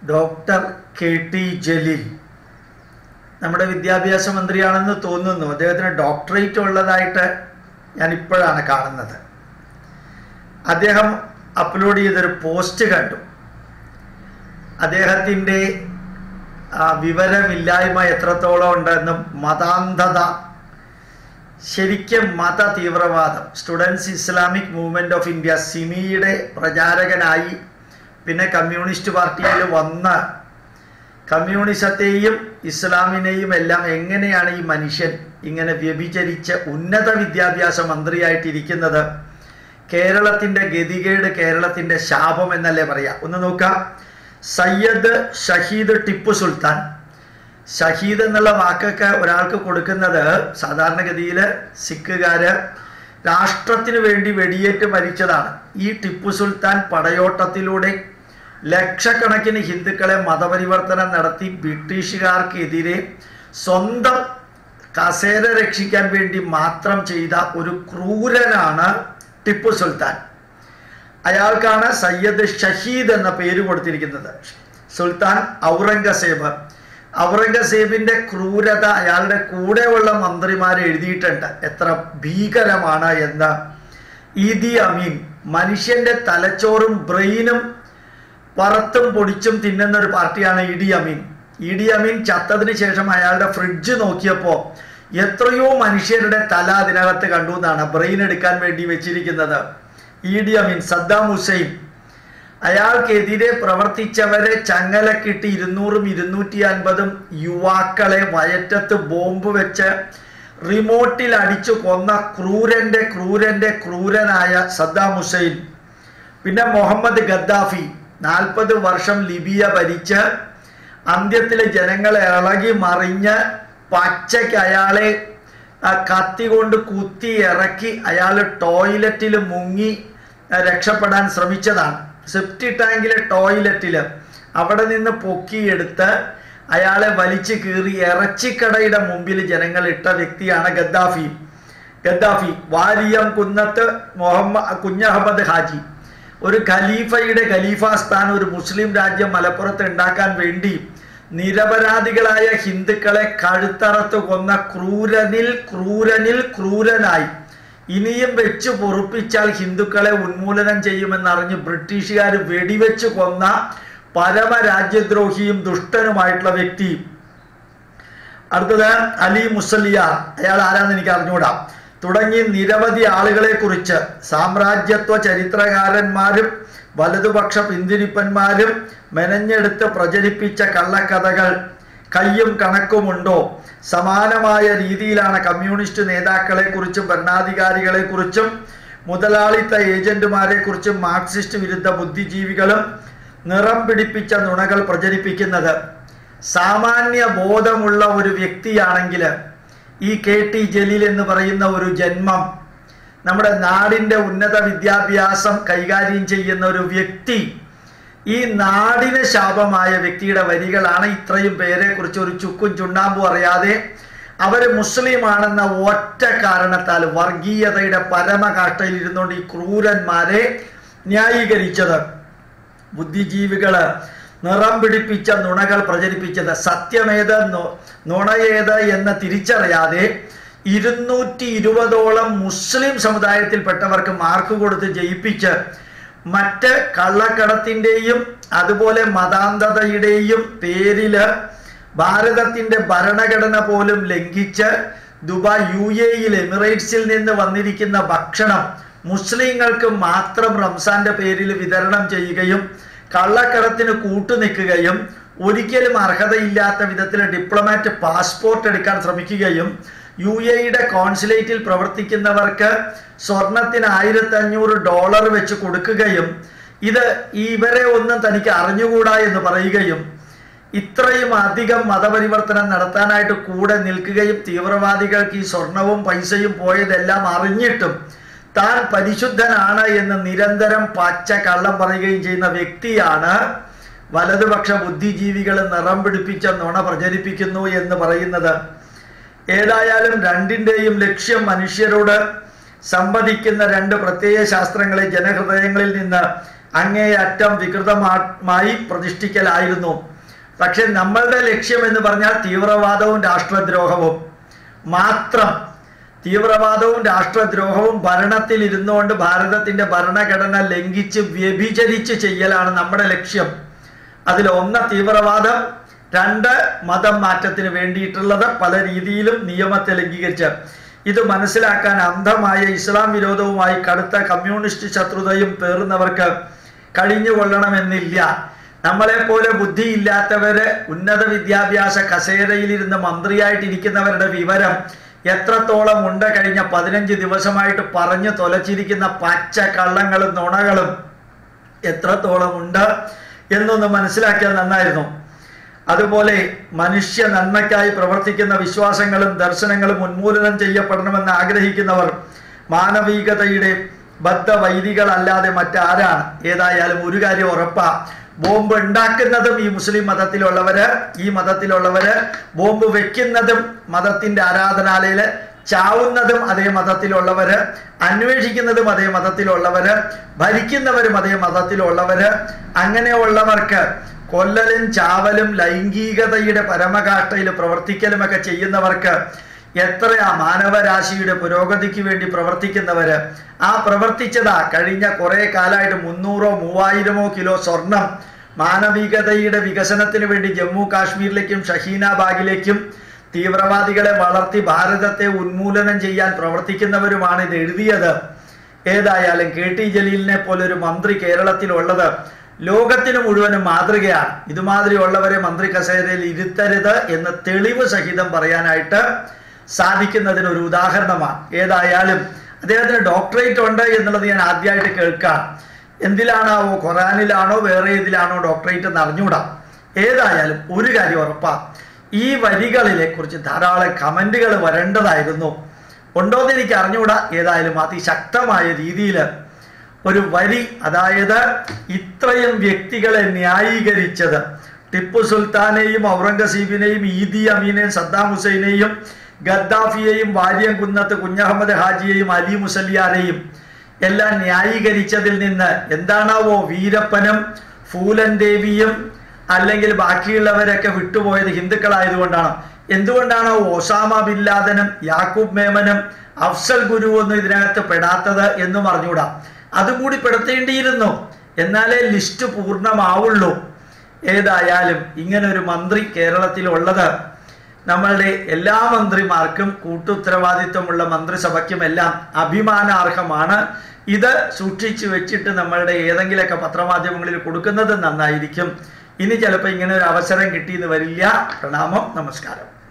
doctor K T Jaleel നമ്മുടെ വിദ്യാഭ്യാസ മന്ത്രിയാണെന്ന് തോന്നുന്നു അദ്ദേഹത്തിന് ഡോക്ടറേറ്റ് ഉള്ളതായിട്ട് ഞാൻ ഇപ്പോഴാണ് കാണുന്നത് അദ്ദേഹം അപ്ലോഡ് ചെയ്തൊരു പോസ്റ്റ് കണ്ടു അദ്ദേഹത്തിൻ്റെ ആ, വിവരമില്ലായ്മ എത്രത്തോളം ഉണ്ടെന്നും മതാന്ധത ശരിക്കും മത തീവ്രവാദം students Islamic movement of India സിമിയുടെ പ്രചാരകനായി പിന്നെ കമ്മ്യൂണിസ്റ്റ് പാർട്ടിയിൽ വന്ന് കമ്മ്യൂണിസത്തെയും ഇസ്ലാമിനെയും എല്ലാം എങ്ങനെയാണ് ഈ മനുഷ്യൻ ഇങ്ങനെ വ്യഭിചരിച്ച് ഉന്നത വിദ്യാഭ്യാസ മന്ത്രിയായിട്ടിരിക്കുന്നത് കേരളത്തിൻ്റെ ഗതികേട് കേരളത്തിൻ്റെ ശാപം എന്നല്ലേ പറയാം ഒന്ന് നോക്കാം സയ്യദ് ഷഹീദ് ടിപ്പു സുൽത്താൻ ഷഹീദ് എന്നുള്ള വാക്കൊക്കെ ഒരാൾക്ക് കൊടുക്കുന്നത് സാധാരണഗതിയിൽ സിഖുകാര് രാഷ്ട്രത്തിന് വേണ്ടി വെടിയേറ്റ് മരിച്ചതാണ് ഈ ടിപ്പു സുൽത്താൻ പടയോട്ടത്തിലൂടെ ലക്ഷക്കണക്കിന് ഹിന്ദുക്കളെ മതപരിവർത്തനം നടത്തി ബ്രിട്ടീഷുകാർക്കെതിരെ സ്വന്തം കസേര രക്ഷിക്കാൻ വേണ്ടി മാത്രം ചെയ്ത ഒരു ക്രൂരനാണ് ടിപ്പു സുൽത്താൻ അയാൾക്കാണ് സയ്യദ് ഷഹീദ് എന്ന പേര് കൊടുത്തിരിക്കുന്നത് സുൽത്താൻ ഔറംഗസേബ് ഔറംഗസേബിന്റെ ക്രൂരത അയാളുടെ കൂടെയുള്ള മന്ത്രിമാർ എഴുതിയിട്ടുണ്ട് എത്ര ഭീകരമാണ് എന്ന് ഇതി അമീൻ മനുഷ്യന്റെ തലച്ചോറും ബ്രെയിനും വറുത്തും പൊടിച്ചും തിന്നുന്ന ഒരു പാർട്ടിയാണ് ഇഡി അമീൻ ഇഡി അമീൻ ചത്തതിന് ശേഷം അയാളുടെ ഫ്രിഡ്ജ് നോക്കിയപ്പോൾ എത്രയോ മനുഷ്യരുടെ തല അതിനകത്ത് കണ്ടു എന്നാണ് ബ്രെയിൻ എടുക്കാൻ വേണ്ടി വെച്ചിരിക്കുന്നത് ഇഡി അമീൻ സദ്ദാം ഹുസൈൻ അയാൾക്കെതിരെ പ്രവർത്തിച്ചവരെ ചങ്ങലക്കിട്ട് ഇരുന്നൂറും ഇരുന്നൂറ്റി അൻപതും യുവാക്കളെ വയറ്റത്ത് ബോംബ് വെച്ച് റിമോട്ടിൽ അടിച്ചു കൊന്ന ക്രൂരന്റെ ക്രൂരന്റെ ക്രൂരനായ സദ്ദാം ഹുസൈൻ പിന്നെ മുഹമ്മദ് ഗദ്ദാഫി നാൽപ്പത് വർഷം ലിബിയ ഭരിച്ച് അന്ത്യത്തിൽ ജനങ്ങളെ ഇളകി മറിഞ്ഞ് പച്ചയ്ക്ക് അയാളെ ആ കത്തി കൊണ്ട് കുത്തി ഇറക്കി അയാൾ ടോയ്ലറ്റിൽ മുങ്ങി ആ, രക്ഷപ്പെടാൻ ശ്രമിച്ചതാണ് സെപ്റ്റി ടാങ്കിലെ ടോയ്ലറ്റിൽ അവിടെ നിന്ന് പൊക്കിയെടുത്ത് അയാളെ വലിച്ചു കീറി ഇറച്ചിക്കടയുടെ മുമ്പിൽ ജനങ്ങൾ ഇട്ട വ്യക്തിയാണ് ഗദ്ദാഫി ഗദ്ദാഫി വാരിയം കുന്നത്ത് മുഹമ്മദ് കുഞ്ഞഹമ്മദ് ഹാജി ഒരു ഖലീഫയുടെ ഖലീഫ സ്ഥാനം ഒരു മുസ്ലിം രാജ്യം മലപ്പുറത്ത് ഉണ്ടാക്കാൻ വേണ്ടി നിരപരാധികളായ ഹിന്ദുക്കളെ കഴുത്തറത്ത് കൊന്ന ക്രൂരനിൽ ക്രൂരനിൽ ക്രൂരനായി ഇനിയും വെച്ച് പൊറുപ്പിച്ചാൽ ഹിന്ദുക്കളെ ഉന്മൂലനം ചെയ്യുമെന്നറിഞ്ഞ് ബ്രിട്ടീഷുകാർ വെടിവെച്ച് കൊന്ന പരമരാജ്യദ്രോഹിയും ദുഷ്ടനുമായിട്ടുള്ള വ്യക്തി അടുത്തത് അലി മുസല്ലിയാർ അയാൾ ആരാന്ന് എനിക്ക് അറിഞ്ഞുകൂടാ തുടങ്ങി നിരവധി ആളുകളെ കുറിച്ച് സാമ്രാജ്യത്വ ചരിത്രകാരന്മാരും വലതുപക്ഷ പിന്തിരിപ്പന്മാരും മെനഞ്ഞെടുത്ത് പ്രചരിപ്പിച്ച കള്ളക്കഥകൾ കയ്യും കണക്കുമുണ്ടോ സമാനമായ രീതിയിലാണ് കമ്മ്യൂണിസ്റ്റ് നേതാക്കളെ കുറിച്ചും ഭരണാധികാരികളെ കുറിച്ചും മുതലാളിത്ത ഏജന്റുമാരെ കുറിച്ചും മാർക്സിസ്റ്റ് വിരുദ്ധ ബുദ്ധിജീവികളും നിറം പിടിപ്പിച്ച നുണകൾ പ്രചരിപ്പിക്കുന്നത് സാമാന്യ ബോധമുള്ള ഒരു വ്യക്തിയാണെങ്കിൽ ഈ കെ ടി ജലീൽ എന്ന് പറയുന്ന ഒരു ജന്മം നമ്മുടെ നാടിൻ്റെ ഉന്നത വിദ്യാഭ്യാസം കൈകാര്യം ചെയ്യുന്ന ഒരു വ്യക്തി ഈ നാടിന് ശാപമായ വ്യക്തിയുടെ വരികളാണ് ഇത്രയും പേരെ കുറിച്ച് ഒരു ചുക്കും ചുണ്ണാമ്പും അറിയാതെ അവര് മുസ്ലിമാണെന്ന ഒറ്റ കാരണത്താൽ വർഗീയതയുടെ പരമകാഷ്ടയിൽ ഇരുന്നുകൊണ്ട് ഈ ക്രൂരന്മാരെ ന്യായീകരിച്ചത് ബുദ്ധിജീവികള് നിറം പിടിപ്പിച്ച നുണകൾ പ്രചരിപ്പിച്ചത് സത്യമേത് നു- നുണയേത് എന്ന് തിരിച്ചറിയാതെ ഇരുന്നൂറ്റി ഇരുപതോളം മുസ്ലിം സമുദായത്തിൽപ്പെട്ടവർക്ക് മാർക്ക് കൊടുത്ത് ജയിപ്പിച്ച് മറ്റ് കള്ളക്കടത്തിൻ്റെയും അതുപോലെ മതാന്തതയുടെയും പേരില് ഭാരതത്തിന്റെ ഭരണഘടന പോലും ലംഘിച്ച് ദുബായ് യു എയിൽ എമിറേറ്റ്സിൽ നിന്ന് വന്നിരിക്കുന്ന ഭക്ഷണം മുസ്ലിങ്ങൾക്ക് മാത്രം റംസാന്റെ പേരിൽ വിതരണം ചെയ്യുകയും കള്ളക്കടത്തിന് കൂട്ടുനിൽക്കുകയും ഒരിക്കലും അർഹതയില്ലാത്ത വിധത്തിൽ ഡിപ്ലോമാറ്റ് പാസ്പോർട്ട് എടുക്കാൻ ശ്രമിക്കുകയും യു എയുടെ കോൺസുലേറ്റിൽ പ്രവർത്തിക്കുന്നവർക്ക് സ്വർണത്തിന് ആയിരത്തി അഞ്ഞൂറ് ഡോളർ വെച്ച് കൊടുക്കുകയും ഇത് ഇവരെ ഒന്നും തനിക്ക് അറിഞ്ഞുകൂടാ എന്ന് പറയുകയും ഇത്രയും അധികം മതപരിവർത്തനം നടത്താനായിട്ട് കൂടെ നിൽക്കുകയും തീവ്രവാദികൾക്ക് ഈ സ്വർണവും പൈസയും പോയതെല്ലാം അറിഞ്ഞിട്ടും താൻ പരിശുദ്ധനാണ് എന്ന് നിരന്തരം പച്ച കള്ളം പറയുകയും ചെയ്യുന്ന വ്യക്തിയാണ് വലതുപക്ഷ ബുദ്ധിജീവികൾ നിറം പിടിപ്പിച്ച നുണ പ്രചരിപ്പിക്കുന്നു എന്ന് പറയുന്നത് ഏതായാലും രണ്ടിൻ്റെയും ലക്ഷ്യം മനുഷ്യരോട് സംവദിക്കുന്ന രണ്ട് പ്രത്യയ ശാസ്ത്രങ്ങളെ ജനഹൃദയങ്ങളിൽ നിന്ന് അങ്ങേയറ്റം വികൃതമായി പ്രതിഷ്ഠിക്കലായിരുന്നു പക്ഷെ നമ്മളുടെ ലക്ഷ്യം എന്ന് പറഞ്ഞാൽ തീവ്രവാദവും രാഷ്ട്രദ്രോഹവും മാത്രം തീവ്രവാദവും രാഷ്ട്രദ്രോഹവും ഭരണത്തിൽ ഇരുന്നുകൊണ്ട് ഭാരതത്തിന്റെ ഭരണഘടന ലംഘിച്ച് വ്യഭിചരിച്ച് ചെയ്യലാണ് നമ്മുടെ ലക്ഷ്യം അതിൽ ഒന്ന് തീവ്രവാദം രണ്ട് മതം മാറ്റത്തിന് വേണ്ടിയിട്ടുള്ളത് പല രീതിയിലും നിയമത്തെ ലംഘീകരിച്ച് ഇത് മനസ്സിലാക്കാൻ അന്ധമായ ഇസ്ലാം വിരോധവുമായി കടുത്ത കമ്മ്യൂണിസ്റ്റ് ശത്രുതയും പേറുന്നവർക്ക് കഴിഞ്ഞുകൊള്ളണമെന്നില്ല നമ്മളെ പോലെ ബുദ്ധിയില്ലാത്തവര് ഉന്നത വിദ്യാഭ്യാസ കസേരയിലിരുന്ന് മന്ത്രിയായിട്ടിരിക്കുന്നവരുടെ വിവരം എത്രത്തോളം ഉണ്ട് കഴിഞ്ഞ പതിനഞ്ച് ദിവസമായിട്ട് പറഞ്ഞു തൊലച്ചിരിക്കുന്ന പച്ച കള്ളങ്ങളും നുണകളും എത്രത്തോളം ഉണ്ട് എന്നൊന്ന് മനസ്സിലാക്കിയാൽ നന്നായിരുന്നു അതുപോലെ മനുഷ്യ നന്മയ്ക്കായി പ്രവർത്തിക്കുന്ന വിശ്വാസങ്ങളും ദർശനങ്ങളും ഉന്മൂലനം ചെയ്യപ്പെടണമെന്ന് ആഗ്രഹിക്കുന്നവർ മാനവികതയുടെ ബദ്ധവൈദികളല്ലാതെ മറ്റാരാണ് ഏതായാലും ഒരു കാര്യം ഉറപ്പാ ബോംബ് ഉണ്ടാക്കുന്നതും ഈ മുസ്ലിം മതത്തിലുള്ളവര് ഈ മതത്തിലുള്ളവര് ബോംബ് വെക്കുന്നതും മതത്തിന്റെ ആരാധനാലയില് ചാവുന്നതും അതേ മതത്തിലുള്ളവര് അന്വേഷിക്കുന്നതും അതേ മതത്തിലുള്ളവര് ഭരിക്കുന്നവരും അതേ മതത്തിലുള്ളവര് അങ്ങനെയുള്ളവർക്ക് കൊല്ലലും ചാവലും ലൈംഗികതയുടെ പരമകാഷ്ടയിൽ പ്രവർത്തിക്കലുമൊക്കെ ചെയ്യുന്നവർക്ക് എത്രയാ മാനവരാശിയുടെ പുരോഗതിക്ക് വേണ്ടി പ്രവർത്തിക്കുന്നവര് ആ പ്രവർത്തിച്ചതാ കഴിഞ്ഞ കുറെ കാലമായിട്ട് മുന്നൂറോ മൂവായിരമോ കിലോ സ്വർണം മാനവികതയുടെ വികസനത്തിന് വേണ്ടി ജമ്മു കാശ്മീരിലേക്കും ഷഹീനാബാഗിലേക്കും തീവ്രവാദികളെ വളർത്തി ഭാരതത്തെ ഉന്മൂലനം ചെയ്യാൻ പ്രവർത്തിക്കുന്നവരുമാണ് ഇത് എഴുതിയത് ഏതായാലും കെ ടി ജലീലിനെ പോലൊരു മന്ത്രി കേരളത്തിലുള്ളത് ലോകത്തിന് മുഴുവനും മാതൃകയാണ് ഇതുമാതിരിയുള്ളവരെ മന്ത്രി കസേരയിൽ ഇരുത്തരുത് എന്ന് തെളിവ് സഹിതം പറയാനായിട്ട് സാധിക്കുന്നതിന് ഒരു ഉദാഹരണമാണ് ഏതായാലും അദ്ദേഹത്തിന് ഡോക്ടറേറ്റ് ഉണ്ട് എന്നുള്ളത് ഞാൻ ആദ്യമായിട്ട് കേൾക്കാം എന്തിലാണാവോ ഖുറാനിലാണോ വേറെ ഏതിലാണോ ഡോക്ടറേറ്റ് എന്ന് അറിഞ്ഞൂടാ ഏതായാലും ഒരു കാര്യം ഉറപ്പാ ഈ വരികളിലെ കുറിച്ച് ധാരാളം കമന്റുകൾ വരേണ്ടതായിരുന്നു ഉണ്ടോന്ന് എനിക്ക് അറിഞ്ഞുകൂടാ ഏതായാലും അതിശക്തമായ രീതിയിൽ ഒരു വരി അതായത് ഇത്രയും വ്യക്തികളെ ന്യായീകരിച്ചത് ടിപ്പു സുൽത്താനെയും ഔറംഗസീബിനെയും ഈദി അമീനെയും സദ്ദാം ഹുസൈനെയും ഗദ്ദാഫിയെയും വാര്യം കുന്നത്ത് കുഞ്ഞഹമ്മദ് ഹാജിയെയും അലി മുസല്യാരെയും എല്ലാം ന്യായീകരിച്ചതിൽ നിന്ന് എന്താണാവോ വീരപ്പനും ഫൂലൻ ദേവിയും അല്ലെങ്കിൽ ബാക്കിയുള്ളവരൊക്കെ വിട്ടുപോയത് ഹിന്ദുക്കളായതുകൊണ്ടാണ് എന്തുകൊണ്ടാണ് ഒസാമ ബിൻ ലാദനും യാക്കൂബ് മേമനും അഫ്സൽ ഗുരു ഒന്നും ഇതിനകത്ത് പെടാത്തത് എന്നും അറിഞ്ഞൂടാ അതും കൂടി പെടുത്തേണ്ടിയിരുന്നു എന്നാലേ ലിസ്റ്റ് പൂർണ്ണമാവുള്ളൂ ഏതായാലും ഇങ്ങനെ ഒരു മന്ത്രി കേരളത്തിലുള്ളത് നമ്മളുടെ എല്ലാ മന്ത്രിമാർക്കും കൂട്ടുത്തരവാദിത്വമുള്ള മന്ത്രിസഭയ്ക്കും എല്ലാം അഭിമാനാർഹമാണ് ഇത് സൂക്ഷിച്ചു വെച്ചിട്ട് നമ്മളുടെ ഏതെങ്കിലുമൊക്കെ പത്രമാധ്യമങ്ങളിൽ കൊടുക്കുന്നത് നന്നായിരിക്കും ഇനി ചിലപ്പോൾ ഇങ്ങനെ ഒരു അവസരം കിട്ടിയെന്ന് വരില്ല പ്രണാമം നമസ്കാരം